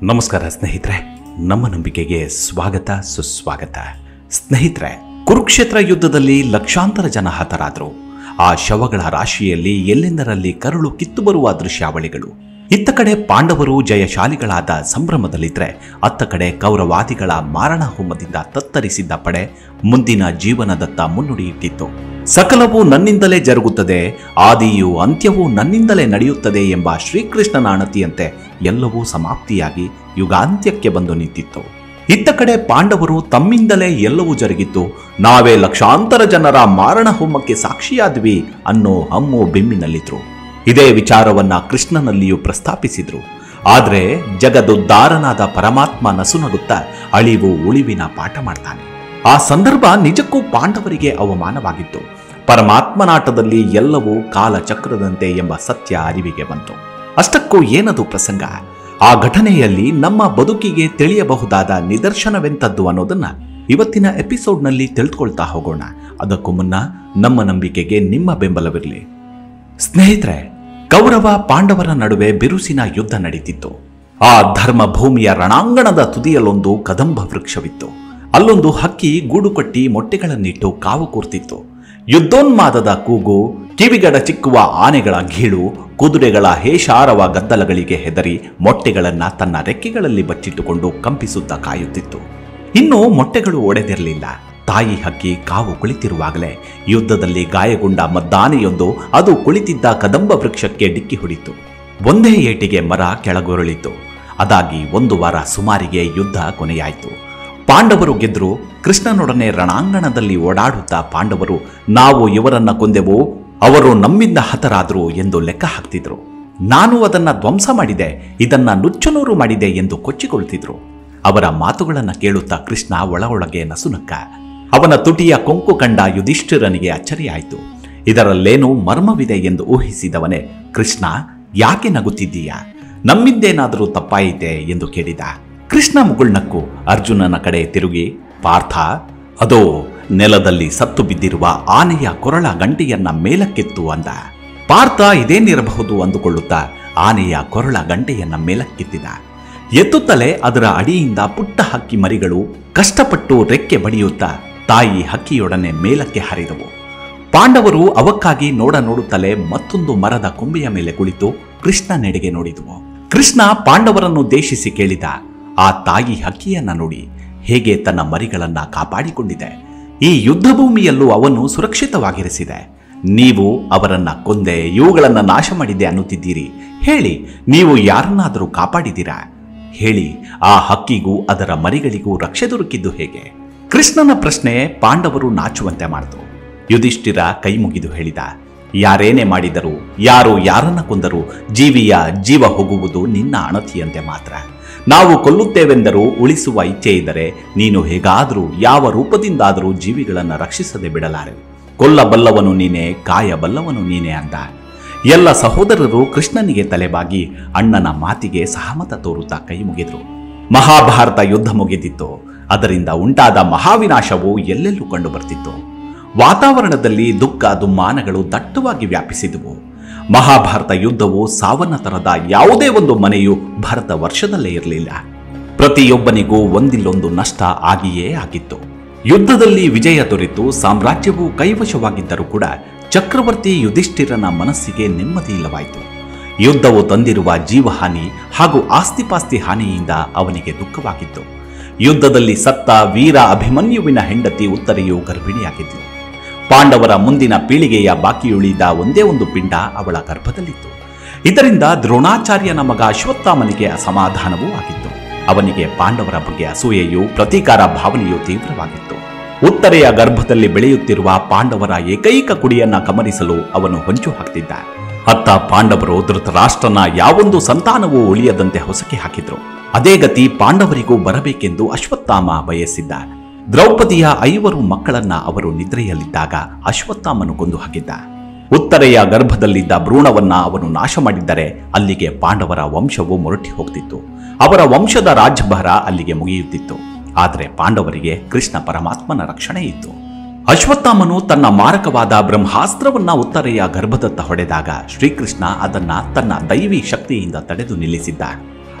ನಮಸ್ಕಾರ ಸ್ನೇಹಿತರೆ ನಮ್ಮ ನಂಬಿಕೆಗೆ ಸ್ವಾಗತ ಸುಸ್ವಾಗತ ಸ್ನೇಹಿತರೆ ಕುರುಕ್ಷೇತ್ರ ಯುದ್ಧದಲ್ಲಿ ಲಕ್ಷಾಂತರ ಜನ ಹತರಾದರು ಆ ಶವಗಳ ರಾಶಿಯಲ್ಲಿ ಎಲ್ಲೆಂದರಲ್ಲಿ ಕರುಳು ಕಿತ್ತು ಬರುವ ದೃಶ್ಯಾವಳಿಗಳು ಇತ್ತ ಕಡೆ ಪಾಂಡವರು ಜಯಶಾಲಿಗಳಾದ ಸಂಭ್ರಮದಲ್ಲಿದ್ರೆ ಅತ್ತ ಕಡೆ ಕೌರವಾದಿಗಳ ಮಾರಣ ಹೋಮದಿಂದ ತತ್ತರಿಸಿದ್ದ ಪಡೆ ಮುಂದಿನ ಜೀವನದತ್ತ ಮುನ್ನುಡಿ ಇಟ್ಟಿತ್ತು ಸಕಲವೂ ನನ್ನಿಂದಲೇ ಜರುಗುತ್ತದೆ ಆದಿಯು ಅಂತ್ಯವೂ ನನ್ನಿಂದಲೇ ನಡೆಯುತ್ತದೆ ಎಂಬ ಶ್ರೀಕೃಷ್ಣನ ಅಣತಿಯಂತೆ ಎಲ್ಲವೂ ಸಮಾಪ್ತಿಯಾಗಿ ಯುಗಾಂತ್ಯಕ್ಕೆ ಬಂದು ನಿಂತಿತ್ತು ಇತ್ತ ಕಡೆ ಪಾಂಡವರು ತಮ್ಮಿಂದಲೇ ಎಲ್ಲವೂ ಜರುಗಿತ್ತು ನಾವೇ ಲಕ್ಷಾಂತರ ಜನರ ಮಾರಣ ಹೋಮಕ್ಕೆ ಸಾಕ್ಷಿಯಾದ್ವಿ ಅನ್ನೋ ಹಮ್ಮು ಬೆಮ್ಮಿನಲ್ಲಿದ್ರು ಇದೇ ವಿಚಾರವನ್ನ ಕೃಷ್ಣನಲ್ಲಿಯೂ ಪ್ರಸ್ತಾಪಿಸಿದ್ರು ಆದ್ರೆ ಜಗದುದ್ಧಾರನಾದ ಪರಮಾತ್ಮ ನಸುನಗುತ್ತಾ ಅಳಿವು ಉಳಿವಿನ ಪಾಠ ಮಾಡ್ತಾನೆ ಆ ಸಂದರ್ಭ ನಿಜಕ್ಕೂ ಪಾಂಡವರಿಗೆ ಅವಮಾನವಾಗಿತ್ತು ಪರಮಾತ್ಮನಾಟದಲ್ಲಿ ಎಲ್ಲವೂ ಕಾಲಚಕ್ರದಂತೆ ಎಂಬ ಸತ್ಯ ಅರಿವಿಗೆ ಬಂತು ಅಷ್ಟಕ್ಕೂ ಏನದು ಪ್ರಸಂಗ ಆ ಘಟನೆಯಲ್ಲಿ ನಮ್ಮ ಬದುಕಿಗೆ ತಿಳಿಯಬಹುದಾದ ನಿದರ್ಶನವೆಂತದ್ದು ಅನ್ನೋದನ್ನ ಇವತ್ತಿನ ಎಪಿಸೋಡ್ನಲ್ಲಿ ತಿಳಿದುಕೊಳ್ತಾ ಹೋಗೋಣ ಅದಕ್ಕೂ ಮುನ್ನ ನಮ್ಮ ನಂಬಿಕೆಗೆ ನಿಮ್ಮ ಬೆಂಬಲವಿರಲಿ ಸ್ನೇಹಿತರೆ ಕೌರವ ಪಾಂಡವರ ನಡುವೆ ಬಿರುಸಿನ ಯುದ್ಧ ನಡೀತಿತ್ತು ಆ ಧರ್ಮ ಭೂಮಿಯ ರಣಾಂಗಣದ ತುದಿಯಲ್ಲೊಂದು ಕದಂಬ ವೃಕ್ಷವಿತ್ತು ಅಲ್ಲೊಂದು ಹಕ್ಕಿ ಗೂಡು ಕಟ್ಟಿ ಮೊಟ್ಟೆಗಳನ್ನಿಟ್ಟು ಕಾವು ಕೂರ್ತಿತ್ತು ಯುದ್ಧೋನ್ಮಾದದ ಕೂಗು ಕಿವಿಗಡ ಚಿಕ್ಕುವ ಆನೆಗಳ ಗೀಳು ಕುದುರೆಗಳ ಹೇಷಾರವ ಗದ್ದಲಗಳಿಗೆ ಹೆದರಿ ಮೊಟ್ಟೆಗಳನ್ನ ತನ್ನ ರೆಕ್ಕೆಗಳಲ್ಲಿ ಬಚ್ಚಿಟ್ಟುಕೊಂಡು ಕಂಪಿಸುತ್ತಾ ಕಾಯುತ್ತಿತ್ತು ಇನ್ನು ಮೊಟ್ಟೆಗಳು ಒಡೆದಿರಲಿಲ್ಲ ತಾಯಿ ಹಕ್ಕಿ ಕಾವು ಕುಳಿತಿರುವಾಗಲೇ ಯುದ್ಧದಲ್ಲಿ ಗಾಯಗೊಂಡ ಮದ್ದಾನೆಯೊಂದು ಅದು ಕುಳಿತಿದ್ದ ಕದಂಬ ವೃಕ್ಷಕ್ಕೆ ಡಿಕ್ಕಿ ಹೊಡಿತು ಒಂದೇ ಏಟಿಗೆ ಮರ ಕೆಳಗೊರಳಿತು ಅದಾಗಿ ಒಂದು ವಾರ ಸುಮಾರಿಗೆ ಯುದ್ಧ ಕೊನೆಯಾಯಿತು ಪಾಂಡವರು ಗೆದ್ರು ಕೃಷ್ಣನೊಡನೆ ರಣಾಂಗಣದಲ್ಲಿ ಓಡಾಡುತ್ತಾ ಪಾಂಡವರು ನಾವು ಇವರನ್ನ ಕೊಂದೆವು ಅವರು ನಮ್ಮಿಂದ ಹತರಾದ್ರು ಎಂದು ಲೆಕ್ಕ ಹಾಕ್ತಿದ್ರು ನಾನು ಅದನ್ನ ಧ್ವಂಸ ಮಾಡಿದೆ ಇದನ್ನ ನುಚ್ಚುನೂರು ಮಾಡಿದೆ ಎಂದು ಕೊಚ್ಚಿಕೊಳ್ತಿದ್ರು ಅವರ ಮಾತುಗಳನ್ನ ಕೇಳುತ್ತಾ ಕೃಷ್ಣ ಒಳ ಒಳಗೆ ನಸುನಕ್ಕ ಅವನ ತುಟಿಯ ಕೊಂಕು ಕಂಡ ಯುಧಿಷ್ಠಿರನಿಗೆ ಅಚ್ಚರಿಯಾಯಿತು ಇದರಲ್ಲೇನೂ ಮರ್ಮವಿದೆ ಎಂದು ಊಹಿಸಿದವನೇ ಕೃಷ್ಣ ಯಾಕೆ ನಗುತ್ತಿದ್ದೀಯಾ ನಮ್ಮಿಂದೇನಾದರೂ ತಪ್ಪಾಯಿತೆ ಎಂದು ಕೇಳಿದ ಕೃಷ್ಣ ಮುಗುಳ್ನಕ್ಕು ಅರ್ಜುನನ ಕಡೆ ತಿರುಗಿ ಪಾರ್ಥ ಅದೋ ನೆಲದಲ್ಲಿ ಸತ್ತು ಬಿದ್ದಿರುವ ಆನೆಯ ಕೊರಳ ಗಂಟೆಯನ್ನ ಮೇಲಕ್ಕೆತ್ತು ಅಂದ ಪಾರ್ಥ ಇದೇನಿರಬಹುದು ಅಂದುಕೊಳ್ಳುತ್ತಾ ಆನೆಯ ಕೊರಳ ಗಂಟೆಯನ್ನ ಮೇಲಕ್ಕೆತ್ತಿದ ಎತ್ತುತ್ತಲೇ ಅದರ ಅಡಿಯಿಂದ ಪುಟ್ಟ ಹಕ್ಕಿ ಮರಿಗಳು ಕಷ್ಟಪಟ್ಟು ರೆಕ್ಕೆ ಬಡಿಯುತ್ತಾ ತಾಯಿ ಹಕ್ಕಿಯೊಡನೆ ಮೇಲಕ್ಕೆ ಹರಿದವು ಪಾಂಡವರು ಅವಕ್ಕಾಗಿ ನೋಡ ನೋಡುತ್ತಲೇ ಮತ್ತೊಂದು ಮರದ ಕೊಂಬೆಯ ಮೇಲೆ ಕುಳಿತು ಕೃಷ್ಣನೆಡೆಗೆ ನೋಡಿದವು ಕೃಷ್ಣ ಪಾಂಡವರನ್ನು ಉದ್ದೇಶಿಸಿ ಕೇಳಿದ ಆ ತಾಯಿ ಹಕ್ಕಿಯನ್ನ ನೋಡಿ ಹೇಗೆ ತನ್ನ ಮರಿಗಳನ್ನ ಕಾಪಾಡಿಕೊಂಡಿದೆ ಈ ಯುದ್ಧ ಭೂಮಿಯಲ್ಲೂ ಅವನ್ನು ಸುರಕ್ಷಿತವಾಗಿರಿಸಿದೆ ನೀವು ಅವರನ್ನ ಕೊಂದೆ ಇವುಗಳನ್ನ ನಾಶ ಮಾಡಿದೆ ಅನ್ನುತ್ತಿದ್ದೀರಿ ಹೇಳಿ ನೀವು ಯಾರನ್ನಾದರೂ ಕಾಪಾಡಿದ್ದೀರಾ ಹೇಳಿ ಆ ಹಕ್ಕಿಗೂ ಅದರ ಮರಿಗಳಿಗೂ ರಕ್ಷೆ ದೊರಕಿದ್ದು ಹೇಗೆ ಕೃಷ್ಣನ ಪ್ರಶ್ನೆ ಪಾಂಡವರು ನಾಚುವಂತೆ ಮಾಡಿತು ಯುಧಿಷ್ಠಿರ ಕೈ ಮುಗಿದು ಹೇಳಿದ ಯಾರೇನೇ ಮಾಡಿದರು ಯಾರು ಯಾರನ್ನ ಕೊಂದರು ಜೀವಿಯ ಜೀವ ಹೋಗುವುದು ನಿನ್ನ ಅಣತಿಯಂತೆ ಮಾತ್ರ ನಾವು ಕೊಲ್ಲುತ್ತೇವೆಂದರೂ ಉಳಿಸುವ ಇಚ್ಛೆ ಇದ್ದರೆ ನೀನು ಹೇಗಾದರೂ ಯಾವ ರೂಪದಿಂದಾದರೂ ಜೀವಿಗಳನ್ನು ರಕ್ಷಿಸದೆ ಬಿಡಲಾರೆ ಕೊಲ್ಲಬಲ್ಲವನು ನೀನೇ ಕಾಯಬಲ್ಲವನು ನೀನೇ ಅಂದ ಎಲ್ಲ ಸಹೋದರರು ಕೃಷ್ಣನಿಗೆ ತಲೆಬಾಗಿ ಅಣ್ಣನ ಮಾತಿಗೆ ಸಹಮತ ತೋರುತ್ತಾ ಕೈ ಮುಗಿದ್ರು ಮಹಾಭಾರತ ಯುದ್ಧ ಮುಗಿದಿತ್ತು ಅದರಿಂದ ಉಂಟಾದ ಮಹಾವಿನಾಶವು ಎಲ್ಲೆಲ್ಲೂ ಕಂಡು ಬರ್ತಿತ್ತು ವಾತಾವರಣದಲ್ಲಿ ದುಃಖ ದುಮ್ಮಾನಗಳು ದಟ್ಟವಾಗಿ ವ್ಯಾಪಿಸಿದವು ಮಹಾಭಾರತ ಯುದ್ಧವು ಸಾವನ್ನ ತರದ ಯಾವುದೇ ಒಂದು ಮನೆಯು ಭಾರತ ವರ್ಷದಲ್ಲೇ ಇರಲಿಲ್ಲ ಪ್ರತಿಯೊಬ್ಬನಿಗೂ ಒಂದಿಲ್ಲೊಂದು ನಷ್ಟ ಆಗಿಯೇ ಆಗಿತ್ತು ಯುದ್ಧದಲ್ಲಿ ವಿಜಯ ದೊರೆತು ಸಾಮ್ರಾಜ್ಯವು ಕೈವಶವಾಗಿದ್ದರೂ ಕೂಡ ಚಕ್ರವರ್ತಿ ಯುಧಿಷ್ಠಿರನ ಮನಸ್ಸಿಗೆ ನೆಮ್ಮದಿ ಇಲ್ಲವಾಯಿತು ಯುದ್ಧವು ತಂದಿರುವ ಜೀವಹಾನಿ ಹಾಗೂ ಆಸ್ತಿಪಾಸ್ತಿ ಹಾನಿಯಿಂದ ಅವನಿಗೆ ದುಃಖವಾಗಿತ್ತು ಯುದ್ಧದಲ್ಲಿ ಸತ್ತ ವೀರ ಅಭಿಮನ್ಯುವಿನ ಹೆಂಡತಿ ಉತ್ತರೆಯು ಗರ್ಭಿಣಿಯಾಗಿದ್ಲು ಪಾಂಡವರ ಮುಂದಿನ ಪೀಳಿಗೆಯ ಬಾಕಿಯುಳಿದ ಒಂದೇ ಒಂದು ಪಿಂಡ ಅವಳ ಗರ್ಭದಲ್ಲಿತ್ತು ಇದರಿಂದ ದ್ರೋಣಾಚಾರ್ಯನ ಮಗ ಅಶ್ವತ್ಥಾಮನಿಗೆ ಅಸಮಾಧಾನವೂ ಆಗಿತ್ತು ಅವನಿಗೆ ಪಾಂಡವರ ಬಗ್ಗೆ ಅಸೂಯೆಯು ಪ್ರತೀಕಾರ ಭಾವನೆಯು ತೀವ್ರವಾಗಿತ್ತು ಉತ್ತರೆಯ ಗರ್ಭದಲ್ಲಿ ಬೆಳೆಯುತ್ತಿರುವ ಪಾಂಡವರ ಏಕೈಕ ಕುಡಿಯನ್ನ ಕಮರಿಸಲು ಅವನು ಹೊಂಚು ಹಾಕ್ತಿದ್ದ ಅತ್ತ ಪಾಂಡವರು ಧೃತರಾಷ್ಟ್ರನ ಯಾವೊಂದು ಸಂತಾನವೂ ಉಳಿಯದಂತೆ ಹೊಸಕಿ ಹಾಕಿದ್ರು ಅದೇ ಗತಿ ಪಾಂಡವರಿಗೂ ಬರಬೇಕೆಂದು ಅಶ್ವತ್ಥಾಮ ಬಯಸಿದ್ದ ದ್ರೌಪದಿಯ ಐವರು ಮಕ್ಕಳನ್ನ ಅವರು ನಿದ್ರೆಯಲ್ಲಿದ್ದಾಗ ಅಶ್ವತ್ಥಾಮನು ಕೊಂದು ಹಾಕಿದ್ದ ಉತ್ತರೆಯ ಗರ್ಭದಲ್ಲಿದ್ದ ಭ್ರೂಣವನ್ನ ಅವನು ನಾಶ ಮಾಡಿದ್ದರೆ ಅಲ್ಲಿಗೆ ಪಾಂಡವರ ವಂಶವು ಮೊರಟಿ ಹೋಗ್ತಿತ್ತು ಅವರ ವಂಶದ ರಾಜ್ಯಭಾರ ಅಲ್ಲಿಗೆ ಮುಗಿಯುತ್ತಿತ್ತು ಆದರೆ ಪಾಂಡವರಿಗೆ ಕೃಷ್ಣ ಪರಮಾತ್ಮನ ರಕ್ಷಣೆ ಇತ್ತು ಅಶ್ವತ್ಥಾಮನು ತನ್ನ ಮಾರಕವಾದ ಬ್ರಹ್ಮಾಸ್ತ್ರವನ್ನ ಉತ್ತರೆಯ ಗರ್ಭದತ್ತ ಹೊಡೆದಾಗ ಶ್ರೀಕೃಷ್ಣ ಅದನ್ನ ತನ್ನ ದೈವಿ ಶಕ್ತಿಯಿಂದ ತಡೆದು ನಿಲ್ಲಿಸಿದ್ದ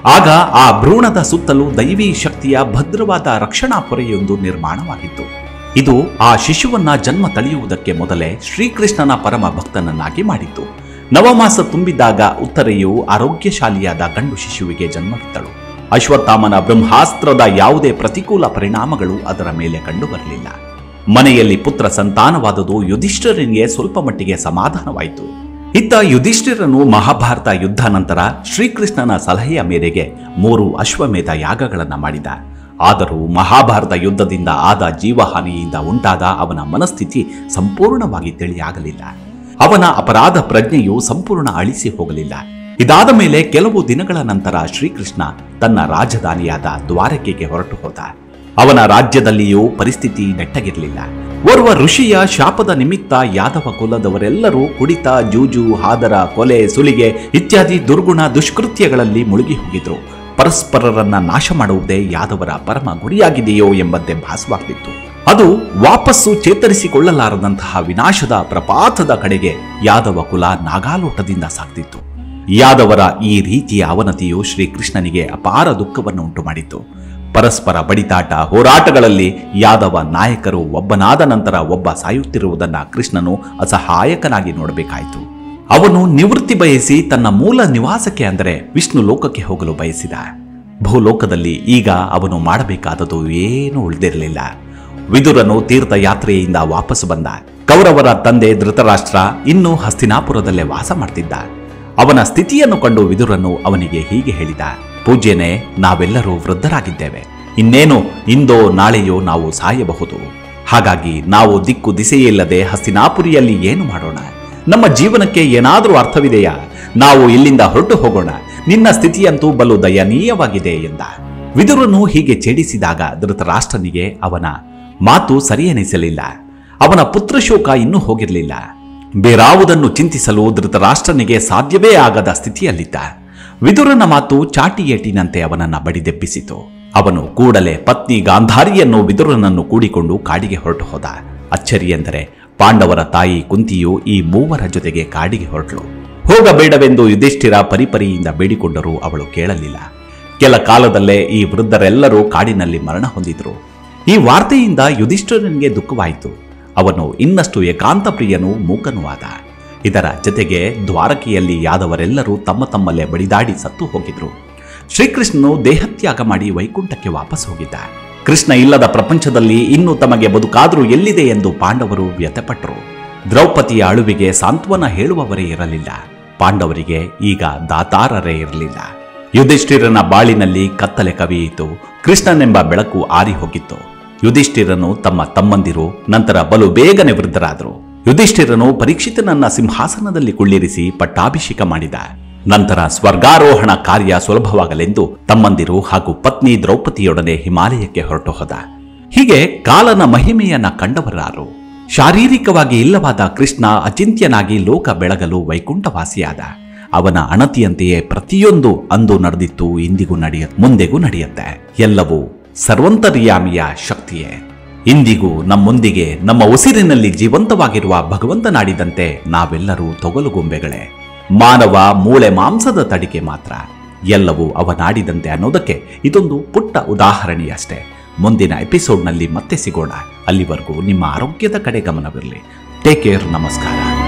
ಆಗ ಆ ಭ್ರೂಣದ ಸುತ್ತಲೂ ದೈವಿ ಶಕ್ತಿಯ ಭದ್ರವಾದ ರಕ್ಷಣಾ ಪೊರೆಯೊಂದು ನಿರ್ಮಾಣವಾಗಿತ್ತು ಇದು ಆ ಶಿಶುವನ್ನ ಜನ್ಮ ತಳೆಯುವುದಕ್ಕೆ ಮೊದಲೇ ಶ್ರೀಕೃಷ್ಣನ ಪರಮ ಭಕ್ತನನ್ನಾಗಿ ಮಾಡಿತ್ತು ನವಮಾಸ ತುಂಬಿದಾಗ ಉತ್ತರೆಯು ಆರೋಗ್ಯಶಾಲಿಯಾದ ಗಂಡು ಶಿಶುವಿಗೆ ಜನ್ಮವಿತ್ತಳು ಅಶ್ವತ್ಥಾಮನ ಬ್ರಹ್ಮಾಸ್ತ್ರದ ಯಾವುದೇ ಪ್ರತಿಕೂಲ ಪರಿಣಾಮಗಳು ಅದರ ಮೇಲೆ ಕಂಡುಬರಲಿಲ್ಲ ಮನೆಯಲ್ಲಿ ಪುತ್ರ ಸಂತಾನವಾದುದು ಯುಧಿಷ್ಠಿರನಿಗೆ ಸ್ವಲ್ಪ ಮಟ್ಟಿಗೆ ಸಮಾಧಾನವಾಯಿತು ಇತ್ತ ಯುಧಿಷ್ಠಿರನು ಮಹಾಭಾರತ ಯುದ್ಧ ನಂತರ ಶ್ರೀಕೃಷ್ಣನ ಸಲಹೆಯ ಮೇರೆಗೆ ಮೂರು ಅಶ್ವಮೇಧ ಯಾಗಗಳನ್ನು ಮಾಡಿದ ಆದರೂ ಮಹಾಭಾರತ ಯುದ್ಧದಿಂದ ಆದ ಜೀವಹಾನಿಯಿಂದ ಉಂಟಾದ ಅವನ ಮನಸ್ಥಿತಿ ಸಂಪೂರ್ಣವಾಗಿ ತಿಳಿಯಾಗಲಿಲ್ಲ ಅವನ ಅಪರಾಧ ಪ್ರಜ್ಞೆಯು ಸಂಪೂರ್ಣ ಅಳಿಸಿ ಹೋಗಲಿಲ್ಲ ಇದಾದ ಮೇಲೆ ಕೆಲವು ದಿನಗಳ ನಂತರ ಶ್ರೀಕೃಷ್ಣ ತನ್ನ ರಾಜಧಾನಿಯಾದ ದ್ವಾರಕೆಗೆ ಹೊರಟು ಹೋದ ಅವನ ರಾಜ್ಯದಲ್ಲಿಯೂ ಪರಿಸ್ಥಿತಿ ನೆಟ್ಟಗಿರಲಿಲ್ಲ ಓರ್ವ ಋಷಿಯ ಶಾಪದ ನಿಮಿತ್ತ ಯಾದವ ಕುಲದವರೆಲ್ಲರೂ ಕುಡಿತ ಜೂಜು ಹಾದರ ಕೊಲೆ ಸುಲಿಗೆ ಇತ್ಯಾದಿ ದುರ್ಗುಣ ದುಷ್ಕೃತ್ಯಗಳಲ್ಲಿ ಮುಳುಗಿ ಹೋಗಿದ್ರು ಪರಸ್ಪರರನ್ನ ನಾಶ ಮಾಡುವುದೇ ಯಾದವರ ಪರಮ ಗುರಿಯಾಗಿದೆಯೋ ಎಂಬಂತೆ ಭಾಸವಾಗ್ತಿತ್ತು ಅದು ವಾಪಸ್ಸು ಚೇತರಿಸಿಕೊಳ್ಳಲಾರದಂತಹ ವಿನಾಶದ ಪ್ರಪಾತದ ಕಡೆಗೆ ಯಾದವ ಕುಲ ನಾಗಾಲೋಟದಿಂದ ಸಾಗ್ತಿತ್ತು ಯಾದವರ ಈ ರೀತಿಯ ಅವನತಿಯು ಶ್ರೀಕೃಷ್ಣನಿಗೆ ಅಪಾರ ದುಃಖವನ್ನು ಉಂಟು ಮಾಡಿತು ಪರಸ್ಪರ ಬಡಿತಾಟ ಹೋರಾಟಗಳಲ್ಲಿ ಯಾದವ ನಾಯಕರು ಒಬ್ಬನಾದ ನಂತರ ಒಬ್ಬ ಸಾಯುತ್ತಿರುವುದನ್ನ ಕೃಷ್ಣನು ಅಸಹಾಯಕನಾಗಿ ನೋಡಬೇಕಾಯಿತು ಅವನು ನಿವೃತ್ತಿ ಬಯಸಿ ತನ್ನ ಮೂಲ ನಿವಾಸಕ್ಕೆ ಅಂದರೆ ವಿಷ್ಣು ಲೋಕಕ್ಕೆ ಹೋಗಲು ಬಯಸಿದ ಭೂಲೋಕದಲ್ಲಿ ಈಗ ಅವನು ಮಾಡಬೇಕಾದದು ಏನೂ ಉಳಿದಿರಲಿಲ್ಲ ವಿದುರನು ತೀರ್ಥಯಾತ್ರೆಯಿಂದ ವಾಪಸ್ ಬಂದ ಕೌರವರ ತಂದೆ ಧೃತರಾಷ್ಟ್ರ ಇನ್ನೂ ಹಸ್ತಿನಾಪುರದಲ್ಲೇ ವಾಸ ಮಾಡ್ತಿದ್ದ ಅವನ ಸ್ಥಿತಿಯನ್ನು ಕಂಡು ವಿದುರನು ಅವನಿಗೆ ಹೀಗೆ ಹೇಳಿದ ಪೂಜ್ಯನೇ ನಾವೆಲ್ಲರೂ ವೃದ್ಧರಾಗಿದ್ದೇವೆ ಇನ್ನೇನು ಇಂದೋ ನಾಳೆಯೋ ನಾವು ಸಾಯಬಹುದು ಹಾಗಾಗಿ ನಾವು ದಿಕ್ಕು ದಿಸೆಯಿಲ್ಲದೆ ಹಸ್ತಿನಾಪುರಿಯಲ್ಲಿ ಏನು ಮಾಡೋಣ ನಮ್ಮ ಜೀವನಕ್ಕೆ ಏನಾದರೂ ಅರ್ಥವಿದೆಯಾ ನಾವು ಇಲ್ಲಿಂದ ಹೊರಟು ಹೋಗೋಣ ನಿನ್ನ ಸ್ಥಿತಿಯಂತೂ ಬಲು ದಯನೀಯವಾಗಿದೆ ಎಂದ ವಿದುರನು ಹೀಗೆ ಛೇಡಿಸಿದಾಗ ಧೃತರಾಷ್ಟ್ರನಿಗೆ ಅವನ ಮಾತು ಸರಿಯೆನಿಸಲಿಲ್ಲ ಅವನ ಪುತ್ರಶೋಕ ಇನ್ನೂ ಹೋಗಿರಲಿಲ್ಲ ಬೇರಾವುದನ್ನು ಚಿಂತಿಸಲು ಧೃತರಾಷ್ಟ್ರನಿಗೆ ಸಾಧ್ಯವೇ ಆಗದ ಸ್ಥಿತಿಯಲ್ಲಿದ್ದ ವಿದುರನ ಮಾತು ಚಾಟಿ ಏಟಿನಂತೆ ಅವನನ್ನ ಬಡಿದೆಬ್ಬಿಸಿತು ಅವನು ಕೂಡಲೇ ಪತ್ನಿ ಗಾಂಧಾರಿಯನ್ನು ವಿದುರನನ್ನು ಕೂಡಿಕೊಂಡು ಕಾಡಿಗೆ ಹೊರಟು ಹೋದ ಅಚ್ಚರಿ ಎಂದರೆ ಪಾಂಡವರ ತಾಯಿ ಕುಂತಿಯು ಈ ಮೂವರ ಜೊತೆಗೆ ಕಾಡಿಗೆ ಹೊರಟಳು ಹೋಗಬೇಡವೆಂದು ಯುಧಿಷ್ಠಿರ ಪರಿಪರಿಯಿಂದ ಬೇಡಿಕೊಂಡರೂ ಅವಳು ಕೇಳಲಿಲ್ಲ ಕೆಲ ಕಾಲದಲ್ಲೇ ಈ ವೃದ್ಧರೆಲ್ಲರೂ ಕಾಡಿನಲ್ಲಿ ಮರಣ ಹೊಂದಿದ್ರು ಈ ವಾರ್ತೆಯಿಂದ ಯುಧಿಷ್ಠಿರನಿಗೆ ದುಃಖವಾಯಿತು ಅವನು ಇನ್ನಷ್ಟು ಏಕಾಂತ ಪ್ರಿಯನೂ ಮೂಕನೂ ಆದ ಇದರ ಜತೆಗೆ ದ್ವಾರಕೆಯಲ್ಲಿ ಯಾದವರೆಲ್ಲರೂ ತಮ್ಮ ತಮ್ಮಲ್ಲೇ ಬಡಿದಾಡಿ ಸತ್ತು ಹೋಗಿದ್ರು ಶ್ರೀಕೃಷ್ಣನು ದೇಹತ್ಯಾಗ ಮಾಡಿ ವೈಕುಂಠಕ್ಕೆ ವಾಪಸ್ ಹೋಗಿದ್ದ ಕೃಷ್ಣ ಇಲ್ಲದ ಪ್ರಪಂಚದಲ್ಲಿ ಇನ್ನು ತಮಗೆ ಬದುಕಾದರೂ ಎಲ್ಲಿದೆ ಎಂದು ಪಾಂಡವರು ವ್ಯಥೆಪಟ್ಟರು ದ್ರೌಪದಿಯ ಅಳುವಿಗೆ ಸಾಂತ್ವನ ಹೇಳುವವರೇ ಇರಲಿಲ್ಲ ಪಾಂಡವರಿಗೆ ಈಗ ದಾತಾರರೇ ಇರಲಿಲ್ಲ ಯುಧಿಷ್ಠಿರನ ಬಾಳಿನಲ್ಲಿ ಕತ್ತಲೆ ಕವಿಯಿತು ಕೃಷ್ಣನೆಂಬ ಬೆಳಕು ಆರಿ ಹೋಗಿತ್ತು ಯುಧಿಷ್ಠಿರನು ತಮ್ಮ ತಮ್ಮಂದಿರು ನಂತರ ಬಲು ಬೇಗನೆ ವೃದ್ಧರಾದರು ಯುಧಿಷ್ಠಿರನು ಪರೀಕ್ಷಿತನನ್ನ ಸಿಂಹಾಸನದಲ್ಲಿ ಕುಳ್ಳಿರಿಸಿ ಪಟ್ಟಾಭಿಷೇಕ ಮಾಡಿದ ನಂತರ ಸ್ವರ್ಗಾರೋಹಣ ಕಾರ್ಯ ಸುಲಭವಾಗಲೆಂದು ತಮ್ಮಂದಿರು ಹಾಗೂ ಪತ್ನಿ ದ್ರೌಪದಿಯೊಡನೆ ಹಿಮಾಲಯಕ್ಕೆ ಹೊರಟು ಹೋದ ಹೀಗೆ ಕಾಲನ ಮಹಿಮೆಯನ್ನ ಕಂಡವರಾರು ಶಾರೀರಿಕವಾಗಿ ಇಲ್ಲವಾದ ಕೃಷ್ಣ ಅಚಿಂತ್ಯನಾಗಿ ಲೋಕ ಬೆಳಗಲು ವೈಕುಂಠವಾಸಿಯಾದ ಅವನ ಅಣತಿಯಂತೆಯೇ ಪ್ರತಿಯೊಂದು ಅಂದು ನಡೆದಿತ್ತು ಇಂದಿಗೂ ನಡೆಯ ಮುಂದೆಗೂ ನಡೆಯುತ್ತೆ ಎಲ್ಲವೂ ಸರ್ವಂತರ್ಯಾಮಿಯ ಶಕ್ತಿಯೇ ಇಂದಿಗೂ ನಮ್ಮೊಂದಿಗೆ ನಮ್ಮ ಉಸಿರಿನಲ್ಲಿ ಜೀವಂತವಾಗಿರುವ ಭಗವಂತನಾಡಿದಂತೆ ನಾವೆಲ್ಲರೂ ತೊಗಲುಗೊಂಬೆಗಳೇ ಮಾನವ ಮೂಳೆ ಮಾಂಸದ ತಡಿಕೆ ಮಾತ್ರ ಎಲ್ಲವೂ ಅವನಾಡಿದಂತೆ ಅನ್ನೋದಕ್ಕೆ ಇದೊಂದು ಪುಟ್ಟ ಉದಾಹರಣೆಯಷ್ಟೇ ಮುಂದಿನ ಎಪಿಸೋಡ್ನಲ್ಲಿ ಮತ್ತೆ ಸಿಗೋಣ ಅಲ್ಲಿವರೆಗೂ ನಿಮ್ಮ ಆರೋಗ್ಯದ ಕಡೆ ಗಮನವಿರಲಿ ಟೇಕ್ ಕೇರ್ ನಮಸ್ಕಾರ